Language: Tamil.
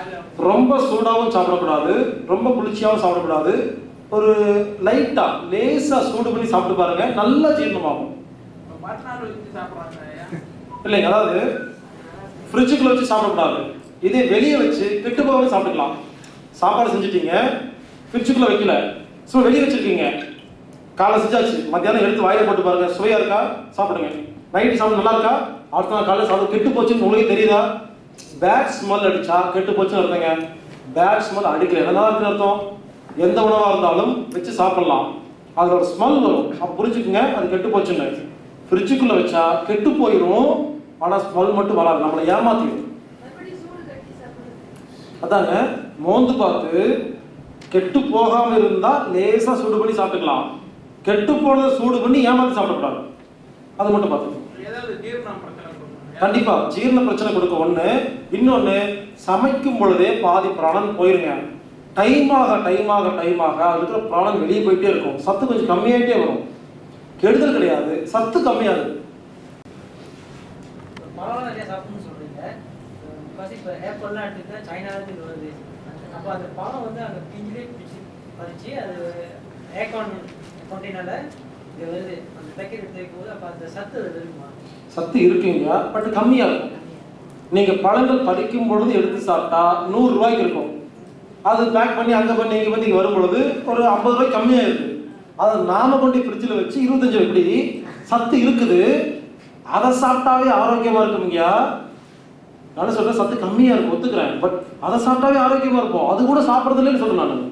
ரொம்ப சூடாகவும் சாப்பிடக்கூடாது ரொம்ப குளிர்ச்சியாகவும் சாப்பிடக்கூடாது ஒரு லைட்டா லேசா சூடு பண்ணி சாப்பிட்டு பாருங்க நல்லா ஜீரணமாகும் மறுநாள் வச்சு சாப்பிட்றாங்க இல்லைங்க அதாவது ஃப்ரிட்ஜுக்குள்ள வச்சு சாப்பிடக்கூடாது இதே வெளியே வச்சு கெட்டு போகாம சாப்பிட்டுக்கலாம் சாப்பாடு செஞ்சுட்டீங்க ஃப்ரிட்ஜுக்குள்ள வைக்கல ஸோ வெளியே வச்சிருக்கீங்க காலை செஞ்சாச்சு மத்தியானம் எடுத்து வாயில போட்டு பாருங்க சுவையா இருக்கா சாப்பிடுங்க நைட்டு சாப்பிட நல்லா இருக்கா அடுத்த நாள் காலையில் சாப்பிட கெட்டு போச்சுன்னு உங்களுக்கு தெரியுதா பேட் ஸ்மெல் அடிச்சா கெட்டு போச்சுன்னு அர்த்தங்க பேட் ஸ்மெல் அடிக்கல என்னதான் இருக்கு அர்த்தம் எந்த உணவா இருந்தாலும் வச்சு சாப்பிடலாம் அதுல ஒரு ஸ்மெல் வரும் அப்ப புரிஞ்சுக்குங்க அது கெட்டு போச்சுன்னு ஃப்ரிட்ஜுக்குள்ள வச்சா கெட்டு போயிடும் ஆனா ஸ்மெல் மட்டும் வராது நம்மளை ஏமாத்திடும் மறுபடியும் சூடு கட்டி சாப்பிடுறது அதாங்க மோந்து பார்த்து கெட்டு போகாம இருந்தா லேசா சூடு பண்ணி சாப்பிட்டுக்கலாம் கெட்டு போனதை சூடு பண்ணி ஏமாத்தி சாப்பிடக்கூடாது அது மட்டும் பார்த்துக்கணும் ஏதாவது ஜீரணம் பிரச்சனை கொடுக்கும் கண்டிப்பா ஜீரண பிரச்சனை கொடுக்க ஒண்ணு இன்னொன்னு சமைக்கும் பொழுதே பாதி பிராணன் போயிருங்க டைம் ஆக டைம் ஆக டைம் ஆக அதுல இருக்கிற பிராணன் வெளியே போயிட்டே இருக்கும் சத்து கொஞ்சம் கம்மியாயிட்டே வரும் கெடுதல் கிடையாது சத்து கம்மியாகுது பழம் நிறைய சாப்பிடணும்னு சொல்றீங்க பிகாஸ் இப்போ ஏப்பல்லாம் எடுத்துக்கிட்டா சைனாலேருந்து இது வருது அப்போ அந்த பழம் வந்து அங்கே பிஞ்சிலே பிடிச்சி பறிச்சு அது ஏக்கான் கொண்டேனால இது வருது அந்த பேக்கெட் எடுத்து வைக்கும் போது அப்போ அந்த சத்து அது இருக்குமா சத்து இருக்குங்க பட் கம்மியா இருக்கும் நீங்க பழங்கள் பறிக்கும் பொழுது எடுத்து சாப்பிட்டா நூறு ரூபாய்க்கு இருக்கும் அது பேக் பண்ணி அங்க பண்ணி இங்க பண்ணி இங்க வரும் பொழுது ஒரு ஐம்பது ரூபாய்க்கு கம்மியா இருக்கு அதை நாம கொண்டு ஃப்ரிட்ஜில் வச்சு இருபத்தஞ்சு எப்படி சத்து இருக்குது அதை சாப்பிட்டாவே ஆரோக்கியமா இருக்குங்கய்யா நான் சொல்றேன் சத்து கம்மியா இருக்கும் ஒத்துக்கிறேன் பட் அதை சாப்பிட்டாவே ஆரோக்கியமா இருக்கும் அது கூட சாப்பிட்றது இல்லைன்னு சொல்றேன் நான்